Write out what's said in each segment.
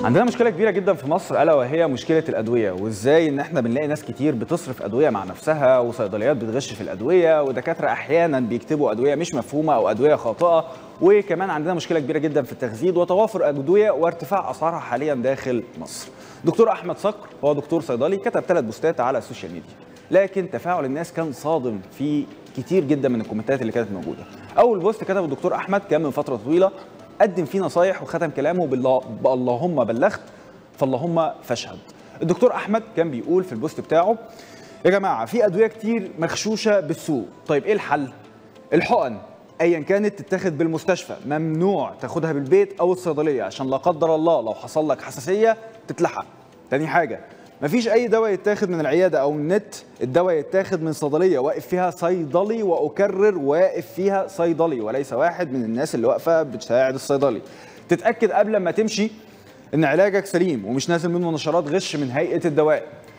عندنا مشكله كبيره جدا في مصر الا وهي مشكله الادويه وازاي ان احنا بنلاقي ناس كتير بتصرف ادويه مع نفسها وصيدليات بتغش في الادويه ودكاتره احيانا بيكتبوا ادويه مش مفهومه او ادويه خاطئه وكمان عندنا مشكله كبيره جدا في التخزين وتوافر ادويه وارتفاع اسعارها حاليا داخل مصر دكتور احمد صقر هو دكتور صيدلي كتب ثلاث بوستات على السوشيال ميديا لكن تفاعل الناس كان صادم في كتير جدا من الكومنتات اللي كانت موجوده اول بوست كتبه الدكتور احمد كان من فتره طويله قدم فيه نصايح وختم كلامه بالله اللهم بلغت فاللهم فاشهد الدكتور احمد كان بيقول في البوست بتاعه يا جماعه في ادويه كتير مغشوشه بالسوق طيب ايه الحل الحقن ايا كانت تتاخد بالمستشفى ممنوع تاخدها بالبيت او الصيدليه عشان لا قدر الله لو حصل لك حساسيه تتلحق تاني حاجه مفيش اي دواء يتاخد من العياده او النت الدواء يتاخد من صيدليه واقف فيها صيدلي واكرر واقف فيها صيدلي وليس واحد من الناس اللي واقفه بتساعد الصيدلي تتاكد قبل ما تمشي ان علاجك سليم ومش نازل منه نشرات غش من هيئه الدواء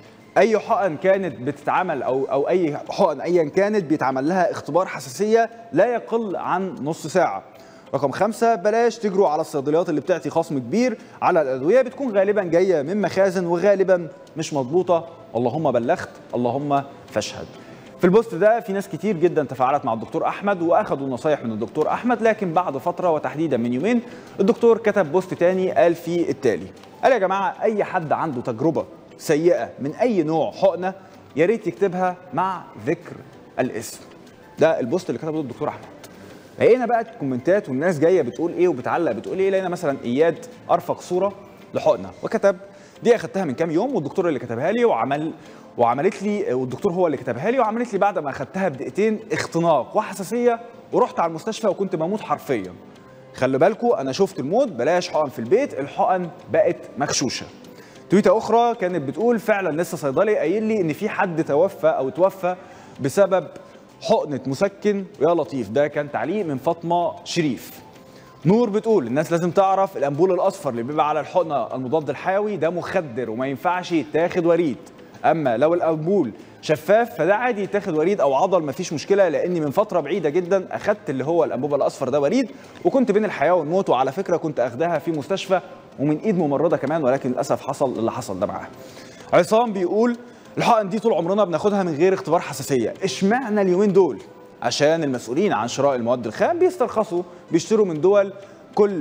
اي حقن كانت بتتعمل او او اي حقن ايا كانت بيتعمل لها اختبار حساسيه لا يقل عن نص ساعه رقم خمسة بلاش تجروا على الصيدليات اللي بتعطي خصم كبير على الأدوية بتكون غالبا جاية من مخازن وغالبا مش مضبوطة اللهم بلغت اللهم فاشهد في البوست ده في ناس كتير جدا تفاعلت مع الدكتور احمد واخدوا نصايح من الدكتور احمد لكن بعد فتره وتحديدا من يومين الدكتور كتب بوست تاني قال فيه التالي قال يا جماعه اي حد عنده تجربه سيئه من اي نوع حقنه يا ريت يكتبها مع ذكر الاسم ده البوست اللي كتبه الدكتور احمد لقينا بقى الكومنتات والناس جايه بتقول ايه وبتعلق بتقول ايه لقينا مثلا اياد ارفق صوره لحقنه وكتب دي اخدتها من كام يوم والدكتور اللي كتبها لي وعمل وعملت لي والدكتور هو اللي كتبها لي وعملت لي بعد ما اخدتها بدقيقتين اختناق وحساسيه ورحت على المستشفى وكنت بموت حرفيا خلي بالكم انا شفت الموت بلاش حقن في البيت الحقن بقت مغشوشه تويته اخرى كانت بتقول فعلا لسه صيدلي قايل لي ان في حد توفى او توفى بسبب حقنه مسكن يا لطيف ده كان تعليق من فاطمه شريف نور بتقول الناس لازم تعرف الامبول الاصفر اللي بيبقى على الحقنه المضاد الحيوي ده مخدر وما ينفعش يتاخد وريد اما لو الامبول شفاف فده عادي يتاخد وريد او عضل مفيش مشكله لاني من فتره بعيده جدا اخدت اللي هو الانبوبه الاصفر ده وريد وكنت بين الحياه والموت وعلى فكره كنت اخدها في مستشفى ومن ايد ممرضه كمان ولكن للاسف حصل اللي حصل ده معاها عصام بيقول الحقن دي طول عمرنا بناخدها من غير اختبار حساسيه اشمعنى اليومين دول عشان المسؤولين عن شراء المواد الخام بيسترخصوا بيشتروا من دول كل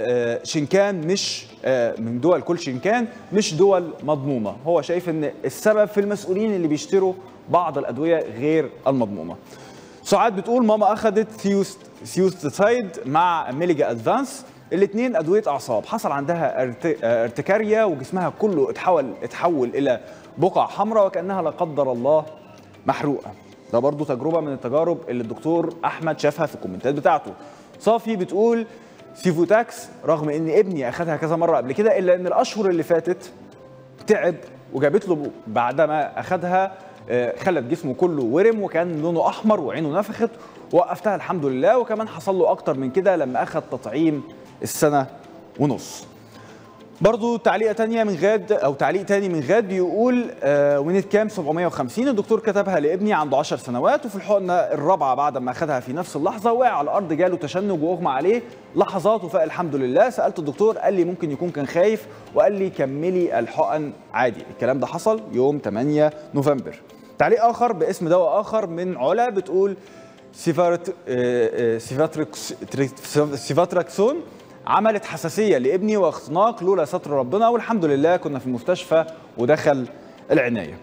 شنكان مش من دول كل شنكان مش دول مضمومه هو شايف ان السبب في المسؤولين اللي بيشتروا بعض الادويه غير المضمومه سعاد بتقول ماما اخذت ثيوست ثيوستسايد مع ميليجا ادفانس الاثنين ادويه اعصاب حصل عندها ارتكاريا وجسمها كله اتحول اتحول الى بقع حمراء وكانها لا قدر الله محروقه ده برضو تجربه من التجارب اللي الدكتور احمد شافها في الكومنتات بتاعته صافي بتقول سيفوتاكس رغم ان ابني اخذها كذا مره قبل كده الا ان الاشهر اللي فاتت تعب وجابت له بعدما اخذها خلت جسمه كله ورم وكان لونه احمر وعينه نفخت وقفتها الحمد لله وكمان حصل له اكتر من كده لما اخذ تطعيم السنه ونص برضو تعليقه تانية من غاد او تعليق تاني من غاد بيقول آه وينت كام 750 الدكتور كتبها لابني عنده 10 سنوات وفي الحقنه الرابعه بعد ما اخذها في نفس اللحظه وقع على الارض جاله تشنج واغمى عليه لحظات وفاق الحمد لله سالت الدكتور قال لي ممكن يكون كان خايف وقال لي كملي الحقن عادي الكلام ده حصل يوم 8 نوفمبر تعليق اخر باسم دواء اخر من علا بتقول سيفارت سيفاتركس سيفاتراكسون عملت حساسيه لابني واختناق لولا ستر ربنا والحمد لله كنا في المستشفى ودخل العنايه.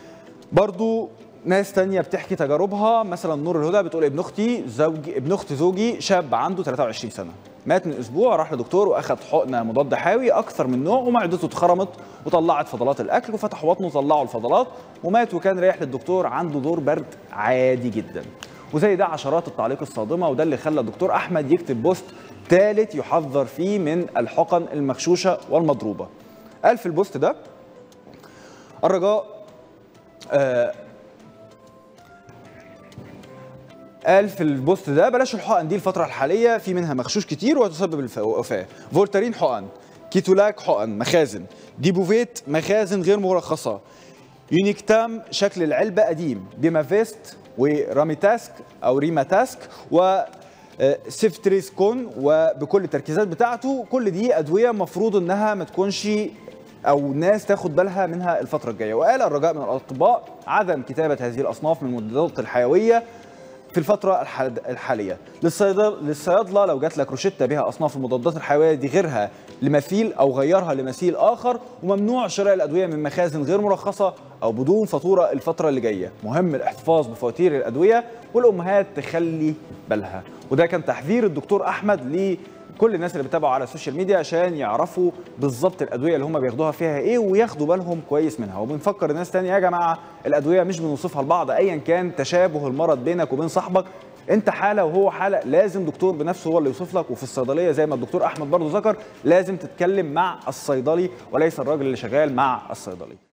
برضو ناس تانية بتحكي تجاربها مثلا نور الهدى بتقول ابن اختي زوج ابن اخت زوجي شاب عنده 23 سنه مات من اسبوع راح لدكتور واخد حقنه مضاد حيوي اكثر من نوع ومعدته اتخرمت وطلعت فضلات الاكل وفتحوا بطنه وطلعوا الفضلات ومات وكان رايح للدكتور عنده دور برد عادي جدا وزي ده عشرات التعليق الصادمه وده اللي خلى الدكتور احمد يكتب بوست ثالث يحذر فيه من الحقن المغشوشه والمضروبه. قال في البوست ده الرجاء آه قال في البوست ده بلاش الحقن دي الفترة الحالية في منها مغشوش كتير وتسبب الوفاة. فولتارين حقن، كيتولاك حقن مخازن، ديبوفيت مخازن غير مرخصة. يونيكتام شكل العلبة قديم، بيمافيست وراميتاسك أو ريماتاسك و سيفتريسكون وبكل التركيزات بتاعته كل دي ادويه مفروض انها ما تكونش او ناس تاخد بالها منها الفتره الجايه وقال الرجاء من الاطباء عدم كتابه هذه الاصناف من المضادات الحيويه في الفترة الحالية للصيادلة لو جات لك روشتة بها أصناف المضادات الحيوية دي غيرها لمثيل أو غيرها لمثيل آخر وممنوع شراء الأدوية من مخازن غير مرخصة أو بدون فاتورة الفترة اللي جاية مهم الاحتفاظ بفواتير الأدوية والأمهات تخلي بالها وده كان تحذير الدكتور أحمد ل كل الناس اللي بتتابعوا على السوشيال ميديا عشان يعرفوا بالظبط الادويه اللي هم بياخدوها فيها ايه وياخدوا بالهم كويس منها وبنفكر الناس تاني يا جماعه الادويه مش بنوصفها لبعض ايا كان تشابه المرض بينك وبين صاحبك انت حاله وهو حاله لازم دكتور بنفسه هو اللي يوصف لك وفي الصيدليه زي ما الدكتور احمد برضه ذكر لازم تتكلم مع الصيدلي وليس الراجل اللي شغال مع الصيدلي